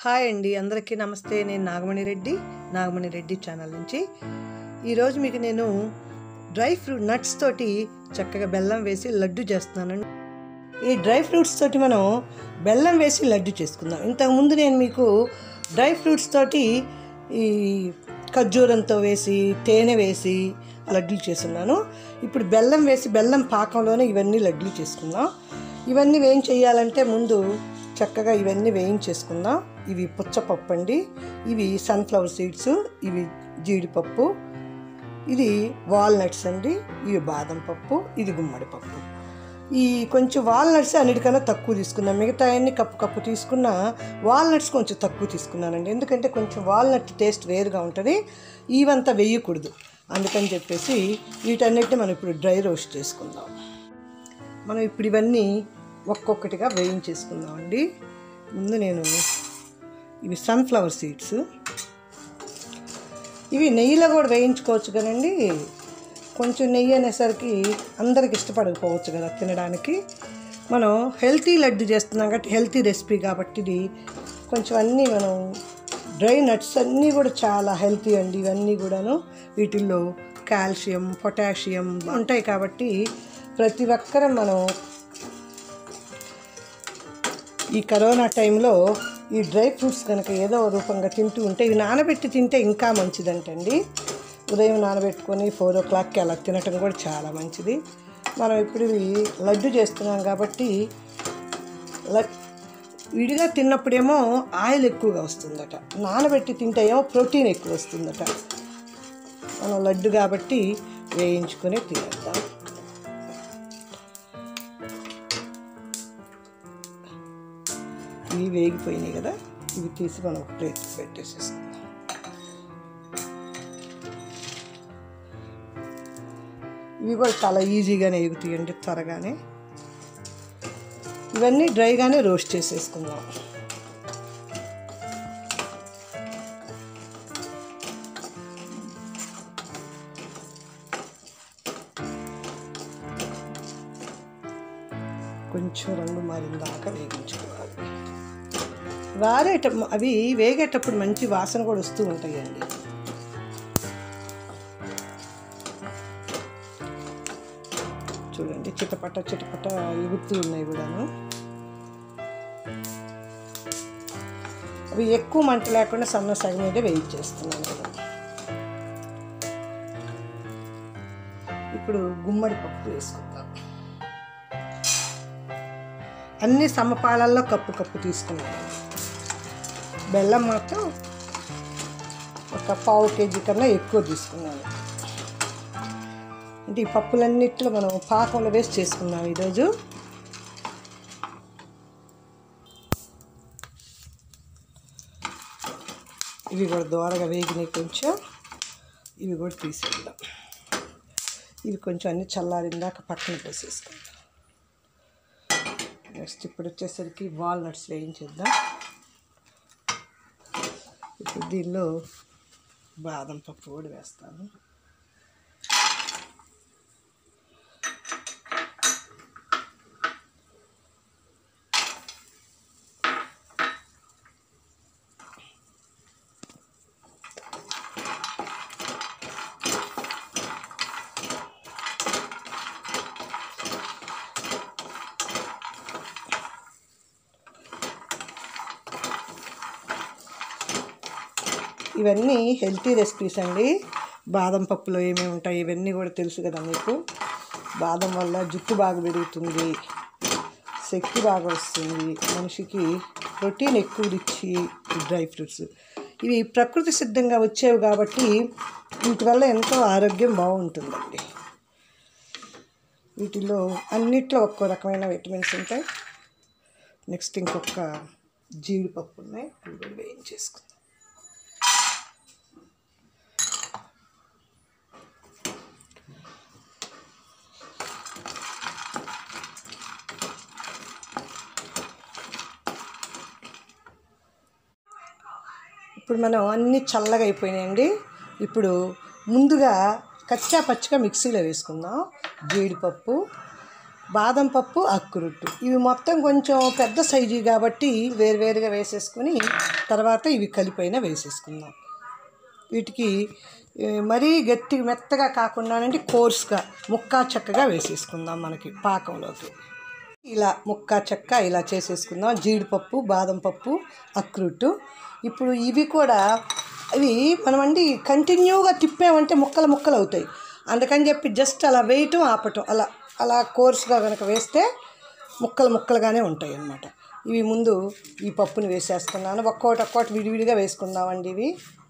hi అండి అందరికీ నమస్తే నేను నాగమణి రెడ్డి నాగమణి రెడ్డి ఛానల్ నుంచి ఈరోజు మీకు నేను డ్రై ఫ్రూట్ నట్స్ తోటి చక్కగా బెల్లం వేసి లడ్డు చేస్తున్నానండి ఈ డ్రై ఫ్రూట్స్ తోటి మనం బెల్లం వేసి లడ్డు చేసుకుందాం ఇంతకుముందు నేను మీకు డ్రై ఫ్రూట్స్ తోటి ఈ ఖర్జూరంతో వేసి తేనె వేసి లడ్డూలు చేస్తున్నాను ఇప్పుడు బెల్లం వేసి బెల్లం పాకంలోనే ఇవన్నీ లడ్డూలు చేసుకుందాం ఇవన్నీ వేం చేయాలంటే ముందు చక్కగా ఇవన్నీ వేయించేసుకుందాం ఇవి పుచ్చపప్పు అండి ఇవి సన్ఫ్లవర్ సీడ్స్ ఇవి జీడిపప్పు ఇది వాల్నట్స్ అండి ఇవి బాదం పప్పు ఇది గుమ్మడి పప్పు ఈ కొంచెం వాల్నట్స్ అన్నిటికన్నా తక్కువ తీసుకున్నాను మిగతా అన్ని కప్పు కప్పు తీసుకున్న వాల్నట్స్ కొంచెం తక్కువ తీసుకున్నానండి ఎందుకంటే కొంచెం వాల్నట్ టేస్ట్ వేరుగా ఉంటుంది ఇవంతా వేయకూడదు అందుకని చెప్పేసి వీటన్నిటిని మనం ఇప్పుడు డ్రై రోస్ట్ చేసుకుందాం మనం ఇప్పుడు ఇవన్నీ ఒక్కొక్కటిగా వేయించేసుకుందామండి ముందు నేను ఇవి సన్ఫ్లవర్ సీడ్స్ ఇవి నెయ్యిలో కూడా వేయించుకోవచ్చు కదండి కొంచెం నెయ్యి అనేసరికి అందరికి ఇష్టపడకపోవచ్చు కదా తినడానికి మనం హెల్తీ లడ్డు చేస్తున్నాం కాబట్టి హెల్తీ రెసిపీ కాబట్టి ఇది కొంచెం అన్నీ మనం డ్రై నట్స్ అన్నీ కూడా చాలా హెల్తీ అండి ఇవన్నీ కూడాను వీటిల్లో కాల్షియం పొటాషియం ఉంటాయి కాబట్టి ప్రతి ఒక్కరం మనం ఈ కరోనా టైంలో ఈ డ్రై ఫ్రూట్స్ కనుక ఏదో ఒక రూపంగా తింటూ ఉంటే ఇవి నానబెట్టి తింటే ఇంకా మంచిదంటండి ఉదయం నానబెట్టుకొని ఫోర్ ఓ క్లాక్కి అలా తినటం కూడా చాలా మంచిది మనం ఇప్పుడు ఇవి లడ్డు చేస్తున్నాం కాబట్టి ల- విడిగా తిన్నప్పుడేమో ఆయిల్ ఎక్కువగా వస్తుందట నానబెట్టి తింటే ఏమో ప్రోటీన్ ఎక్కువ వస్తుందట మనం లడ్డు కాబట్టి వేయించుకొని తినేద్దాం ఇవి వేగిపోయినాయి కదా ఇవి తీసి మనం ఒక ప్లేట్ పెట్టేసేసుకుందాం ఇవి కూడా చాలా ఈజీగానే ఎగుతాయండి త్వరగానే ఇవన్నీ డ్రైగానే రోస్ట్ చేసేసుకుందాం కొంచెం రంగు మారిన దాకా వేగించుకోవాలి వారేట అవి వేగేటప్పుడు మంచి వాసన కూడా వస్తూ ఉంటాయండి చూడండి చిటపట చిటపట ఎగుతూ ఉన్నాయి కూడాను అవి ఎక్కువ మంట లేకుండా సన్న సగం మీద వేయించేస్తున్నాను కదా ఇప్పుడు గుమ్మడి పప్పు వేసుకుందాం అన్ని సమపాళల్లో కప్పు కప్పు తీసుకున్నాను బెల్లం మాత్రం ఒక పావు కేజీ కన్నా ఎక్కువ తీసుకున్నాను అంటే ఈ పప్పులన్నిట్లో మనం పాకంలో వేసి చేసుకున్నాం ఈరోజు ఇవి కూడా దోరగా వేగినాయి కొంచెం ఇవి కూడా తీసేద్దాం ఇవి కొంచెం అన్ని చల్లారిందాక పక్కన పోసేసుకుందాం నెక్స్ట్ ఇప్పుడు వచ్చేసరికి వాల్నట్స్ వేయించేద్దాం ఇప్పుడు దీనిలో బాదం పప్పు కూడా వేస్తాను ఇవన్నీ హెల్తీ రెసిపీస్ అండి బాదం పప్పులో ఏమేమి ఉంటాయి ఇవన్నీ కూడా తెలుసు కదా మీకు బాదం వల్ల జుట్టు బాగా పెరుగుతుంది శక్తి బాగా వస్తుంది మనిషికి ప్రోటీన్ ఎక్కువ ఇచ్చి డ్రై ఫ్రూట్స్ ఇవి ప్రకృతి సిద్ధంగా వచ్చేవి కాబట్టి వీటి వల్ల ఎంతో ఆరోగ్యం బాగుంటుందండి వీటిలో అన్నిట్లో ఒక్కో రకమైన విటమిన్స్ ఉంటాయి నెక్స్ట్ ఇంకొక జీడిపప్పు ఉన్నాయి ఇవి కూడా వేయించేసుకుందాం ఇప్పుడు మనం అన్నీ చల్లగా అయిపోయినాయండి ఇప్పుడు ముందుగా కచ్చా పచ్చిగా మిక్సీలో వేసుకుందాం జీడిపప్పు బాదం పప్పు అక్కురుట్టు ఇవి మొత్తం కొంచెం పెద్ద సైజు కాబట్టి వేరువేరుగా వేసేసుకుని తర్వాత ఇవి కలిపైన వేసేసుకుందాం వీటికి ఏ, మరీ గట్టి మెత్తగా కాకుండా అంటే కోర్స్గా ముక్కా చెక్కగా వేసేసుకుందాం మనకి పాకంలోకి ఇలా ముక్క చెక్క ఇలా చేసేసుకుందాం జీడిపప్పు బాదం పప్పు అక్రూట్ ఇప్పుడు ఇవి కూడా ఇవి మనం అండి కంటిన్యూగా తిప్పామంటే ముక్కలు ముక్కలు అవుతాయి అందుకని చెప్పి జస్ట్ అలా వేయటం ఆపటం అలా అలా కోర్సుగా కనుక వేస్తే ముక్కలు ముక్కలుగానే ఉంటాయి అన్నమాట ఇవి ముందు ఈ పప్పుని వేసేస్తున్నాను ఒక్కోటి ఒక్కోటి విడివిడిగా వేసుకుందామండి ఇవి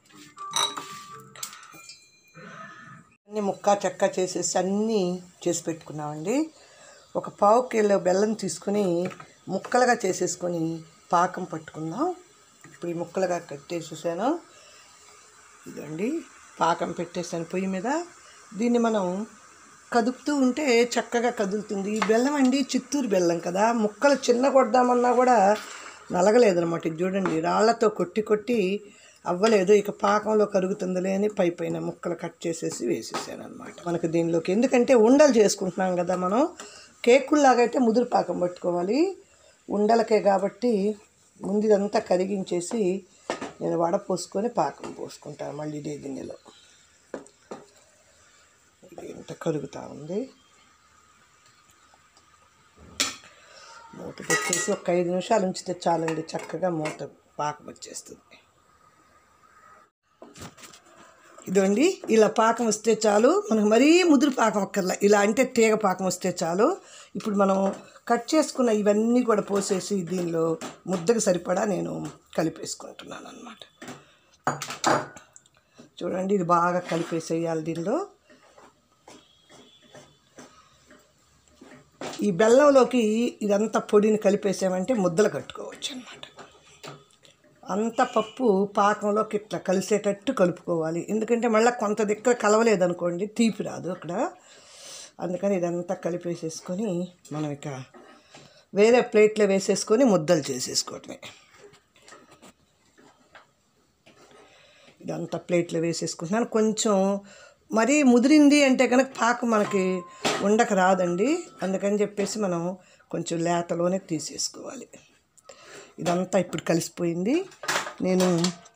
అన్ని ముక్క చెక్క చేసేసి అన్నీ చేసి పెట్టుకున్నామండి ఒక పావు కిలో బెల్లం తీసుకుని ముక్కలుగా చేసేసుకొని పాకం పట్టుకుందాం ఇప్పుడు ఈ ముక్కలుగా కట్టేసేసాను ఇదండి పాకం పెట్టేసాను పొయ్యి మీద దీన్ని మనం కదుపుతూ ఉంటే చక్కగా కదులుతుంది ఈ బెల్లం అండి చిత్తూరు బెల్లం కదా ముక్కలు చిన్న కొడదామన్నా కూడా నలగలేదనమాట ఇది చూడండి రాళ్లతో కొట్టి కొట్టి అవ్వలేదు ఇక పాకంలో కరుగుతుందిలే అని పై పైన ముక్కలు కట్ చేసేసి వేసేసాను అనమాట మనకు దీనిలోకి ఎందుకంటే ఉండలు చేసుకుంటున్నాం కదా మనం కేకుల్లాగా అయితే ముదురు పాకం పట్టుకోవాలి ఉండలకే కాబట్టి ముందు ఇదంతా కరిగించేసి నేను వడ పోసుకొని పాకం పోసుకుంటాను మళ్ళీ ఇదే గిన్నెలో ఇది ఇంత కరుగుతూ ఉంది మూత పెట్టేసి ఒక ఐదు నిమిషాలు ఉంచితే చాలండి చక్కగా మూత పాకం వచ్చేస్తుంది ఇదండి ఇలా పాకం వస్తే చాలు మనకు మరీ ముదురు పాకం అక్కర్లా ఇలా అంటే తీగ పాకం వస్తే చాలు ఇప్పుడు మనం కట్ చేసుకున్న ఇవన్నీ కూడా పోసేసి దీనిలో ముద్దకు సరిపడా నేను కలిపేసుకుంటున్నాను అనమాట చూడండి ఇది బాగా కలిపేసేయాలి దీనిలో ఈ బెల్లంలోకి ఇదంతా పొడిని కలిపేసామంటే ముద్దలు కట్టుకోవచ్చు అనమాట అంత పప్పు పాకంలోకి ఇట్లా కలిసేటట్టు కలుపుకోవాలి ఎందుకంటే మళ్ళీ కొంత దగ్గర కలవలేదనుకోండి తీపి రాదు అక్కడ అందుకని ఇదంతా కలిపేసేసుకొని మనం ఇక వేరే ప్లేట్లో వేసేసుకొని ముద్దలు చేసేసుకోవటమే ఇదంతా ప్లేట్లో వేసేసుకుంటున్నాను కొంచెం మరీ ముదిరింది అంటే కనుక పాకు మనకి ఉండక రాదండి అందుకని చెప్పేసి మనం కొంచెం లేతలోనే తీసేసుకోవాలి ఇదంతా ఇప్పుడు కలిసిపోయింది నేను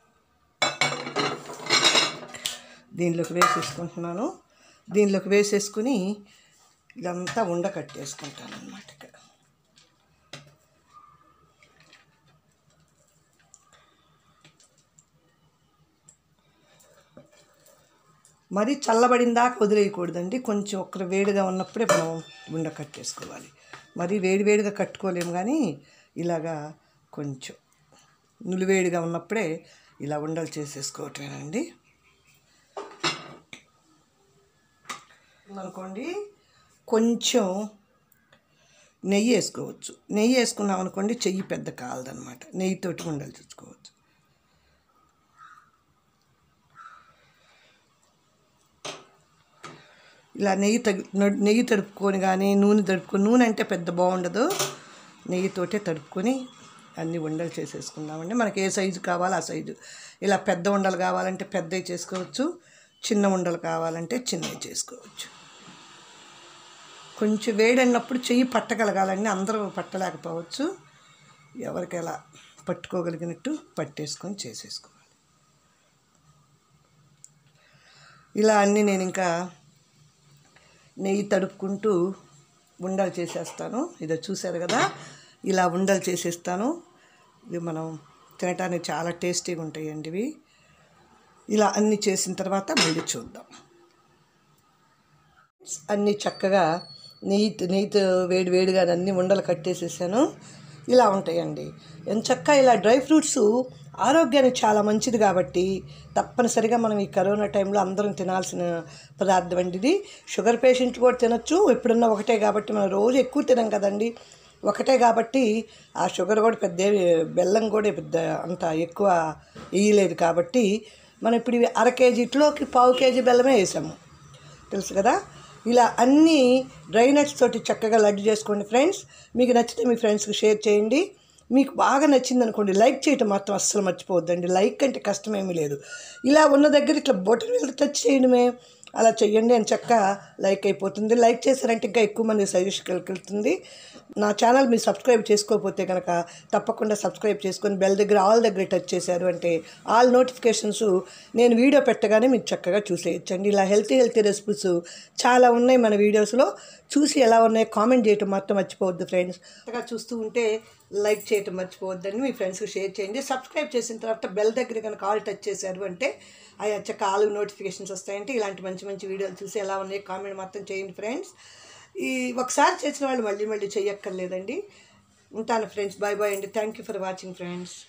దీనిలోకి వేసేసుకుంటున్నాను దీనిలోకి వేసేసుకుని ఇదంతా ఉండ కట్టేసుకుంటాను అనమాట మరీ చల్లబడిన దాకా వదిలేయకూడదండి కొంచెం ఒక్కరు వేడిగా ఉన్నప్పుడే మనం ఉండ కట్టేసుకోవాలి మరీ వేడి వేడిగా కట్టుకోలేము కానీ ఇలాగా కొంచెం నులివేడిగా ఉన్నప్పుడే ఇలా ఉండలు చేసేసుకోవటమేనండి అనుకోండి కొంచెం నెయ్యి వేసుకోవచ్చు నెయ్యి వేసుకున్నాం అనుకోండి చెయ్యి పెద్ద కాలదనమాట నెయ్యితోటి ఉండలు చూసుకోవచ్చు ఇలా నెయ్యి తగి న- నెయ్యి తడుపుకొని కానీ నూనె తడుపుకొని నూనె అంటే పెద్ద బాగుండదు నెయ్యితోటే తడుపుకొని అన్ని ఉండలు చేసేసుకుందామండి మనకి ఏ సైజు కావాలో ఆ సైజు ఇలా పెద్ద ఉండలు కావాలంటే పెద్దవి చేసుకోవచ్చు చిన్న ఉండలు కావాలంటే చిన్నవి చేసుకోవచ్చు కొంచెం వేడన్నప్పుడు చెయ్యి పట్టగలగాలండి అందరూ పట్టలేకపోవచ్చు ఎవరికి ఎలా పట్టుకోగలిగినట్టు పట్టేసుకొని చేసేసుకోవాలి ఇలా అన్నీ నేను ఇంకా నెయ్యి తడుపుకుంటూ ఉండలు చేసేస్తాను ఇదో చూశారు కదా ఇలా ఉండలు చేసేస్తాను ఇది మనం తినటానికి చాలా టేస్టీగా ఉంటాయండి ఇవి ఇలా అన్నీ చేసిన తర్వాత మళ్ళీ చూద్దాం అన్నీ చక్కగా నెయ్యి నెయ్యితో వేడి వేడిగా అన్ని ఉండలు కట్టేసేసాను ఇలా ఉంటాయండి ఎంచక్క ఇలా డ్రై ఫ్రూట్స్ ఆరోగ్యానికి చాలా మంచిది కాబట్టి తప్పనిసరిగా మనం ఈ కరోనా టైంలో అందరం తినాల్సిన పదార్థం అండి ఇది షుగర్ పేషెంట్ కూడా తినొచ్చు ఎప్పుడన్నా ఒకటే కాబట్టి మనం రోజు ఎక్కువ తినం కదండి ఒకటే కాబట్టి ఆ షుగర్ కూడా పెద్ద ఏమి- బెల్లం కూడా పెద్ద అంత ఎక్కువ వేయలేదు కాబట్టి మనం ఇప్పుడు ఇవి అర కేజీ ఇట్లోకి పావు కేజీ బెల్లమే వేసాము తెలుసు కదా ఇలా అన్ని డ్రై నట్స్ తోటి చక్కగా లడ్డు చేసుకోండి ఫ్రెండ్స్ మీకు నచ్చితే మీ ఫ్రెండ్స్కి షేర్ చేయండి మీకు బాగా నచ్చింది అనుకోండి లైక్ చేయటం మాత్రం అస్సలు మర్చిపోవద్దండి లైక్ అంటే కష్టమేమీ లేదు ఇలా ఉన్న దగ్గర ఇట్లా బొటన్ వేలు టచ్ చేయడమే అలా చెయ్యండి అని చక్క లైక్ అయిపోతుంది లైక్ చేశారంటే ఇంకా ఎక్కువ మంది సజెషన్కి వెళ్తుంది నా ఛానల్ మీరు సబ్స్క్రైబ్ చేసుకోకపోతే కనుక తప్పకుండా సబ్స్క్రైబ్ చేసుకొని బెల్ దగ్గర ఆల్ దగ్గర టచ్ చేశారు అంటే ఆల్ నోటిఫికేషన్స్ నేను వీడియో పెట్టగానే మీరు చక్కగా చూసేయచ్చండి ఇలా హెల్తీ హెల్తీ రెసిపీస్ చాలా ఉన్నాయి మన వీడియోస్లో చూసి ఎలా ఉన్నాయో కామెంట్ చేయటం మాత్రం మర్చిపోవద్దు ఫ్రెండ్స్ చక్కగా చూస్తూ ఉంటే లైక్ చేయటం మర్చిపోవద్దని మీ ఫ్రెండ్స్కి షేర్ చేయండి సబ్స్క్రైబ్ చేసిన తర్వాత బెల్ దగ్గర కనుక ఆల్ టచ్ చేశారు అంటే అవి చక్క ఆల్ నోటిఫికేషన్స్ వస్తాయంటే ఇలాంటి మంచి మంచి వీడియోలు చూసి ఎలా ఉన్నాయో కామెంట్ మాత్రం చేయండి ఫ్రెండ్స్ ఈ ఒకసారి చేసిన వాళ్ళు మళ్ళీ మళ్ళీ చేయక్కర్లేదండి ఉంటాను ఫ్రెండ్స్ బాయ్ బాయ్ అండి thank you for watching friends